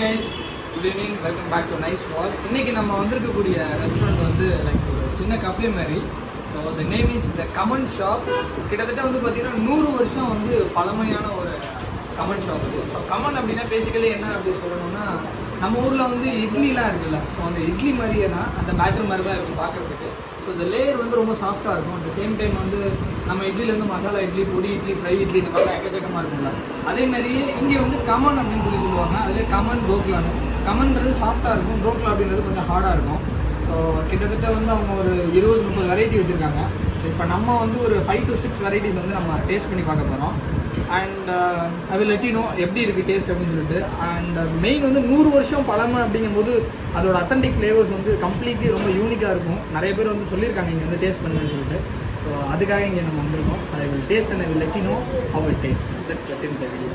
Guys good evening welcome back to nice wall இன்னைக்கு நம்ம வந்திருக்கக்கூடிய ரெஸ்டாரண்ட் வந்து லைக் ஒரு சின்ன கஃபே மாதிரி so the name is the Khaman shop கிட்டத்தட்ட வந்து பார்த்தீங்கன்னா நூறு வருஷம் வந்து பழமையான ஒரு கமன் ஷாப் இது ஸோ கமன் அப்படின்னா பேசிக்கலி என்ன அப்படி சொல்லணும்னா நம்ம ஊரில் வந்து இட்லிலாம் இருக்குல்ல ஸோ அந்த இட்லி மாதிரியே தான் அந்த பேட்டர் மாதிரி தான் இருக்கும் பார்க்குறதுக்கு ஸோ இந்த லேயர் வந்து ரொம்ப சாஃப்டாக இருக்கும் அட் சேம் டைம் வந்து நம்ம இட்லிலேருந்து மசாலா இட்லி பொடி இட்லி ஃப்ரை இட்லி இந்த மாதிரிலாம் எக்கச்சக்கமாக இருக்கும்ல அதே மாதிரியே இங்கே வந்து கமன் அப்படின்னு சொல்லி சொல்லுவாங்க அதில் கமன் டோக்லான்னு கமன்றது சாஃப்டாக இருக்கும் டோக்லா அப்படின்றது கொஞ்சம் ஹார்டாக இருக்கும் ஸோ கிட்டத்தட்ட வந்து அவங்க ஒரு இருபது முப்பது வெரைட்டி வச்சுருக்காங்க ஸோ இப்போ நம்ம வந்து ஒரு ஃபைவ் டு சிக்ஸ் வெரைட்டிஸ் வந்து நம்ம டேஸ்ட் பண்ணி பார்க்க போகிறோம் and I will let you know எப்படி இருக்குது டேஸ்ட் அப்படின்னு சொல்லிட்டு அண்ட் மெயின் வந்து நூறு வருஷம் பழமை அப்படிங்கும்போது அதோட அத்தன்டிக் ஃப்ளேவர்ஸ் வந்து கம்ப்ளீட்லி ரொம்ப யூனிக்காக இருக்கும் நிறைய பேர் வந்து சொல்லியிருக்காங்க இங்கே வந்து டேஸ்ட் பண்ணுங்கன்னு சொல்லிட்டு ஸோ அதுக்காக இங்கே நம்ம வந்திருக்கோம் so I will taste and I will let you know our taste best get in video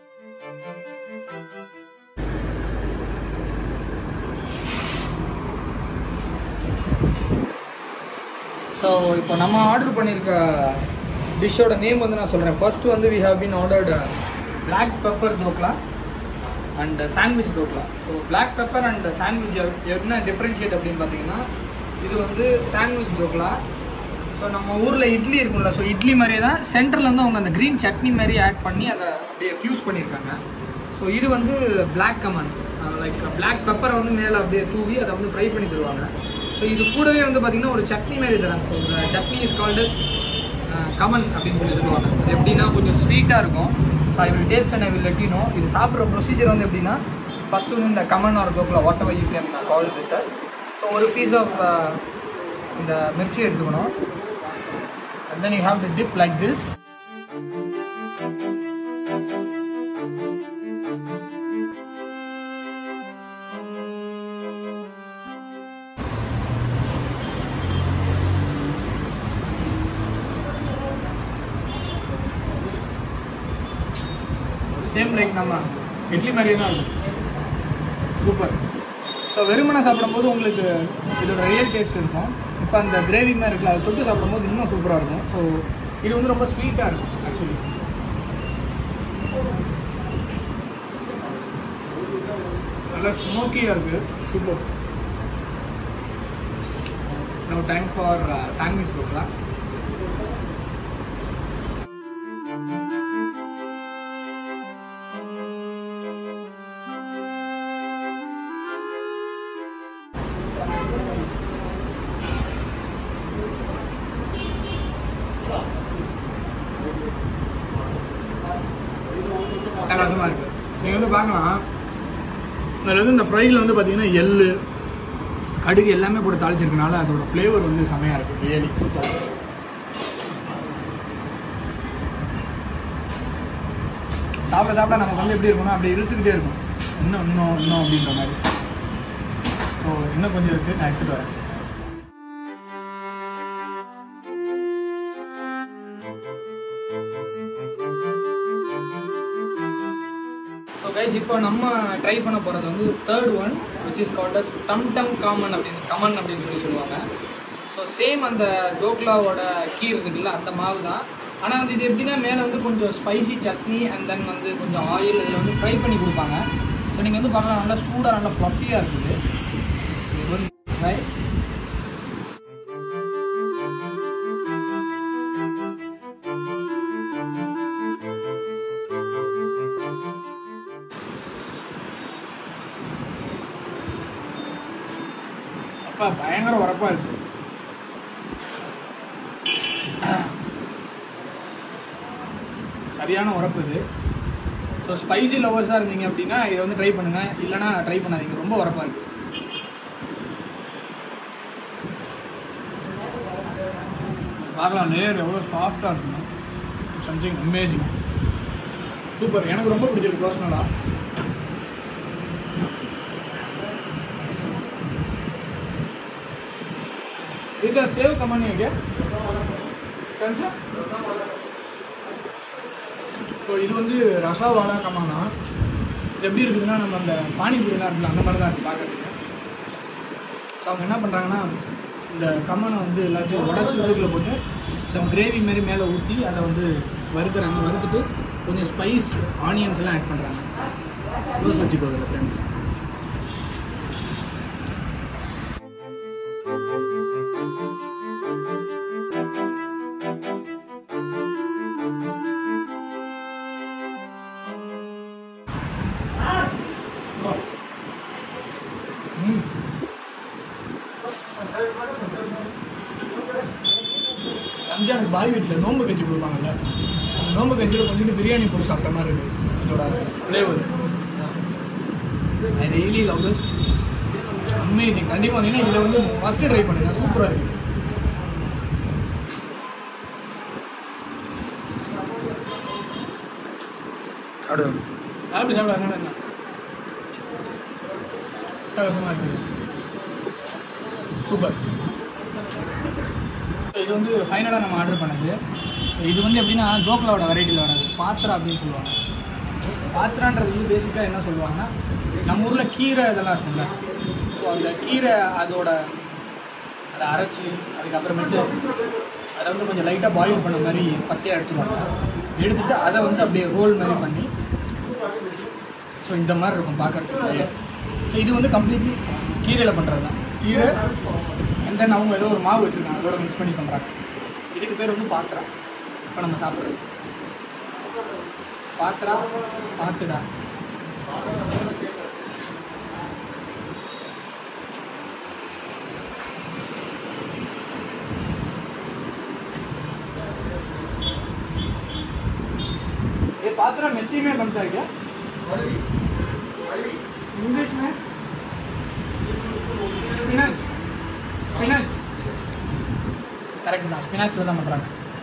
so இப்போ நம்ம ஆர்டர் பண்ணியிருக்க டிஷ்ஷோட நேம் வந்து நான் சொல்கிறேன் ஃபர்ஸ்ட் வந்து we have been ordered black pepper dhokla and sandwich dhokla so black pepper and sandwich என்ன differentiate அப்படின்னு பார்த்தீங்கன்னா இது வந்து சாண்ட்விச் தோக்லா ஸோ நம்ம ஊரில் இட்லி இருக்கும்ல ஸோ இட்லி மாதிரியே தான் சென்டரில் வந்து அவங்க அந்த க்ரீன் சட்னி மாதிரி ஆட் பண்ணி அதை அப்படியே ஃபியூஸ் பண்ணியிருக்காங்க ஸோ இது வந்து பிளாக் கமன் லைக் பிளாக் பெப்பரை வந்து மேலே அப்படியே தூவி அதை வந்து ஃப்ரை பண்ணி தருவாங்க ஸோ இது கூடவே வந்து பார்த்திங்கன்னா ஒரு சட்னி மாதிரி தராங்க ஸோ இந்த சட்னி இஸ் கால்டஸ் கமன் அப்படின்னு சொல்லி சொல்லுவாங்க அது எப்படின்னா கொஞ்சம் ஸ்வீட்டாக இருக்கும் so I will taste and I will let you know இது சாப்பிட்ற ப்ரொசீஜர் வந்து எப்படின்னா ஃபஸ்ட்டு வந்து இந்த கமன் ஆர் கோக்கில் whatever you can call this as so ஒரு பீஸ் ஆஃப் இந்த மிர்ச்சி எடுத்துக்கணும் and then you have to dip like this same like நம்ம இட்லி மாதிரியே தான் இருக்கும் சூப்பர் ஸோ வெறுமனை சாப்பிடும்போது உங்களுக்கு இதோட ரியல் டேஸ்ட் இருக்கும் இப்போ அந்த கிரேவி மாதிரி இருக்குல்ல அதை தொட்டு சாப்பிடும்போது இன்னும் சூப்பராக இருக்கும் ஸோ இது வந்து ரொம்ப ஸ்வீட்டாக இருக்கும் ஆக்சுவலி நல்லா ஸ்மோக்கியாக இருக்குது super no time for sandwich போடலாம் அட்டகாசமாக இருக்குது நீங்கள் வந்து பார்க்கலாம் அதில் வந்து இந்த ஃப்ரையில் வந்து பார்த்தீங்கன்னா எள்ளு கடுகு எல்லாமே போட்டு தாளிச்சிருக்கனால அதோட ஃப்ளேவர் வந்து செமையாக இருக்குது ரியலி சூப்பர் சாப்பிட சாப்பிட நமக்கு வந்து எப்படி இருக்கும்னா அப்படியே இழுத்துக்கிட்டே இருக்கும் இன்னும் இன்னும் இன்னும் அப்படின்ற மாதிரி ஸோ இன்னும் கொஞ்சம் இருக்குது நான் எடுத்துகிட்டு வரேன் ஸோ கைஸ் இப்போ நம்ம ட்ரை பண்ண போகிறது வந்து third one which is called as dum dum common அப்படின்னு கமன் அப்படின்னு சொல்லி சொல்லுவாங்க ஸோ சேம் அந்த டோக்லாவோட கீர் இருக்குல்ல அந்த மாவு தான் ஆனால் வந்து இது எப்படின்னா மேலே வந்து கொஞ்சம் ஸ்பைசி சட்னி அண்ட் தென் வந்து கொஞ்சம் ஆயில் இதில் வந்து ஃப்ரை பண்ணி கொடுப்பாங்க ஸோ நீங்கள் வந்து பார்க்கலாம் நல்லா சூடாக நல்லா ஃப்ளஃபியாக இருக்குது இது வந்து try. அப்பா பயங்கர உரப்பா இருக்கு சரியான உரப்பு இது ஸோ ஸ்பைசி லவர்ஸாக இருந்தீங்க அப்படின்னா இதை வந்து ட்ரை பண்ணுங்க இல்லைனா ட்ரை பண்ணாதீங்க ரொம்ப உரப்பா இருக்கு பார்க்கலாம் லேயர் எவ்வளோ சாஃப்டாக இருக்குங்க சம்திங் அமேசிங் சூப்பர் எனக்கு ரொம்ப பிடிச்சிருக்கு பர்சனலாக इधर सेव कमानी है क्या कौन सा ஸோ இது வந்து ரசாவாடா கமானா இது எப்படி இருக்குதுன்னா நம்ம அந்த பானிபூரிலாம் இருக்குல்ல அந்த மாதிரி தான் இருக்குது பார்க்கறதுக்கு ஸோ அவங்க என்ன பண்ணுறாங்கன்னா இந்த கம்மனை வந்து எல்லாத்தையும் உடச்சி உள்ளுக்குள்ள போட்டு சம் கிரேவி மாதிரி மேலே ஊற்றி அதை வந்து வறுக்கிறாங்க வறுத்துட்டு கொஞ்சம் ஸ்பைஸ் ஆனியன்ஸ் எல்லாம் ஆட் பண்ணுறாங்க க்ளோஸ் வச்சுக்கோ அதில் ஃப்ரெண்ட்ஸ் ரம்ஜானுக்கு பாய் வீட்டில் நோம்பு கஞ்சி கொடுப்பாங்கல்ல அந்த நோம்பு கஞ்சியில் கொஞ்சம் பிரியாணி போட்டு சாப்பிட்ட மாதிரி இருக்குது இதோட flavour I really love this amazing கண்டிப்பாக வந்தீங்கன்னா இதில் வந்து ஃபஸ்ட்டு ட்ரை பண்ணுங்க சூப்பராக இருக்குது சாப்பிடுங்க சாப்பிட்டு சாப்பிட என்ன அட்டகாசமாக இருக்குது சூப்பர் இது வந்து ஃபைனலாக நம்ம ஆர்டர் பண்ணது இது வந்து எப்படின்னா தோக்கலாவோட வெரைட்டியில் வராது பாத்திரா அப்படின்னு சொல்லுவாங்க பாத்திரான்றது வந்து பேசிக்காக என்ன சொல்லுவாங்கன்னா நம்ம ஊரில் கீரை இதெல்லாம் இருக்கும்ல ஸோ அந்த கீரை அதோட அதை அரைச்சி அதுக்கப்புறமேட்டு அதை வந்து கொஞ்சம் லைட்டாக பாயில் பண்ண மாதிரி பச்சையாக எடுத்துருவாங்க எடுத்துட்டு அதை வந்து அப்படியே ரோல் மாதிரி பண்ணி ஸோ இந்த மாதிரி இருக்கும் பார்க்குறதுக்கு ஸோ இது வந்து கம்ப்ளீட்லி கீரையில் பண்ணுறது தான் கீரை அண்ட் தென் அவங்க ஏதோ ஒரு மாவு வச்சுருக்காங்க அதோட மிக்ஸ் பண்ணி பண்ணுறாங்க இதுக்கு பேர் வந்து பாத்திரா இப்போ நம்ம சாப்பிட்றது பாத்திரா பாத்துடா ये पात्रा मेथी में बनता है क्या इंग्लिश में स्पिनच स्पिनच கரெக்ட் தான் ஸ்பினாச்சில் தான் பண்ணுறாங்க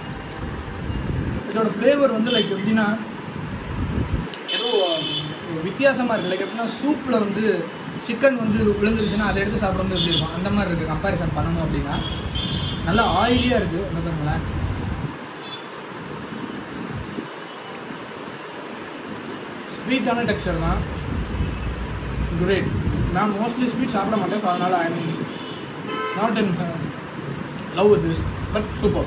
இதோட ஃப்ளேவர் வந்து லைக் எப்படின்னா ஏதோ வித்தியாசமாக இருக்குது லைக் எப்படின்னா சூப்பில் வந்து சிக்கன் வந்து விழுந்துருச்சுன்னா அதை எடுத்து சாப்பிடும்போது எப்படி இருக்கும் அந்த மாதிரி இருக்குது கம்பேரிசன் பண்ணணும் அப்படின்னா நல்லா ஆயிலியாக இருக்குது அந்த பாருங்களேன் ஸ்வீட்டான டெக்ஸ்சர் தான் கிரேட் நான் மோஸ்ட்லி ஸ்வீட் சாப்பிட மாட்டேன் ஸோ அதனால் I mean not in love with this but super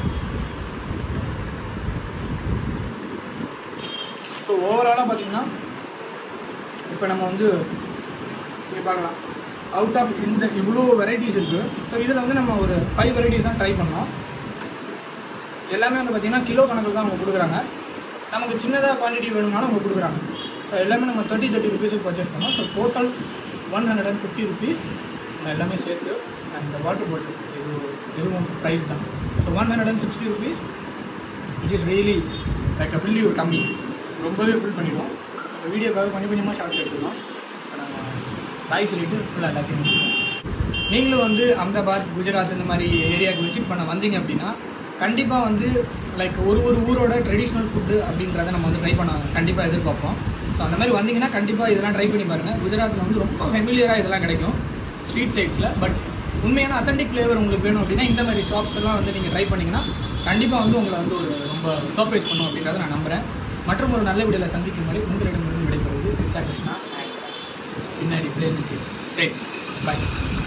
so ஓவராலாக பார்த்தீங்கன்னா இப்போ நம்ம வந்து இங்கே பார்க்கலாம் அவுட் ஆஃப் இந்த இவ்வளோ வெரைட்டிஸ் இருக்குது ஸோ இதில் வந்து நம்ம ஒரு ஃபைவ் வெரைட்டிஸ் தான் ட்ரை பண்ணோம் எல்லாமே வந்து பார்த்திங்கன்னா கிலோ கணக்கில் தான் அவங்க கொடுக்குறாங்க நமக்கு சின்னதாக குவான்டிட்டி வேணும்னாலும் அவங்க கொடுக்குறாங்க ஸோ எல்லாமே நம்ம தேர்ட்டி தேர்ட்டி ருபீஸுக்கு பர்ச்சேஸ் பண்ணோம் so total one hundred and fifty rupees எல்லாமே சேர்த்து அந்த வாட்டர் பாட்டில் இது இதுவும் ப்ரைஸ் தான் so one hundred and sixty rupees which is really like a fill you tummy ரொம்பவே ஃபில் பண்ணிடுவோம் இந்த வீடியோக்காக கொஞ்சம் கொஞ்சமாக ஷார்ட்ஸ் எடுத்துக்கலாம் இப்போ நம்ம பாய் சொல்லிட்டு ஃபுல்லாக எல்லாத்தையும் முடிச்சிடுவோம் நீங்களும் வந்து அகமதாபாத் குஜராத் இந்த மாதிரி ஏரியாவுக்கு விசிட் பண்ண வந்தீங்க அப்படின்னா கண்டிப்பாக வந்து லைக் ஒரு ஒரு ஊரோட ட்ரெடிஷ்னல் ஃபுட்டு அப்படின்றத நம்ம வந்து ட்ரை பண்ண கண்டிப்பாக எதிர்பார்ப்போம் ஸோ அந்த மாதிரி வந்தீங்கன்னா கண்டிப்பாக இதெல்லாம் ட்ரை பண்ணி பாருங்கள் குஜராத்தில் வந்து ரொம்ப ஃபெமிலியராக இதெல்லாம் கிடைக்கும் ஸ்ட்ரீட் சைட்ஸில் பட் உண்மையான அத்தன்டிக் ஃப்ளேவர் உங்களுக்கு வேணும் அப்படின்னா இந்த மாதிரி ஷாப்ஸ் எல்லாம் வந்து நீங்கள் ட்ரை பண்ணிங்கன்னா கண்டிப்பாக வந்து உங்களை வந்து ஒரு ரொம்ப சர்ப்ரைஸ் பண்ணும் அப்படின்றத நான் நம்புகிறேன் மற்றும் ஒரு நல்ல வீடியோவில் சந்திக்கும் வரை உங்களிடமிருந்து விடைபெறுவது ரிச்சா கிருஷ்ணா and பின்னாடி பிளேனுக்கு ரைட் பாய்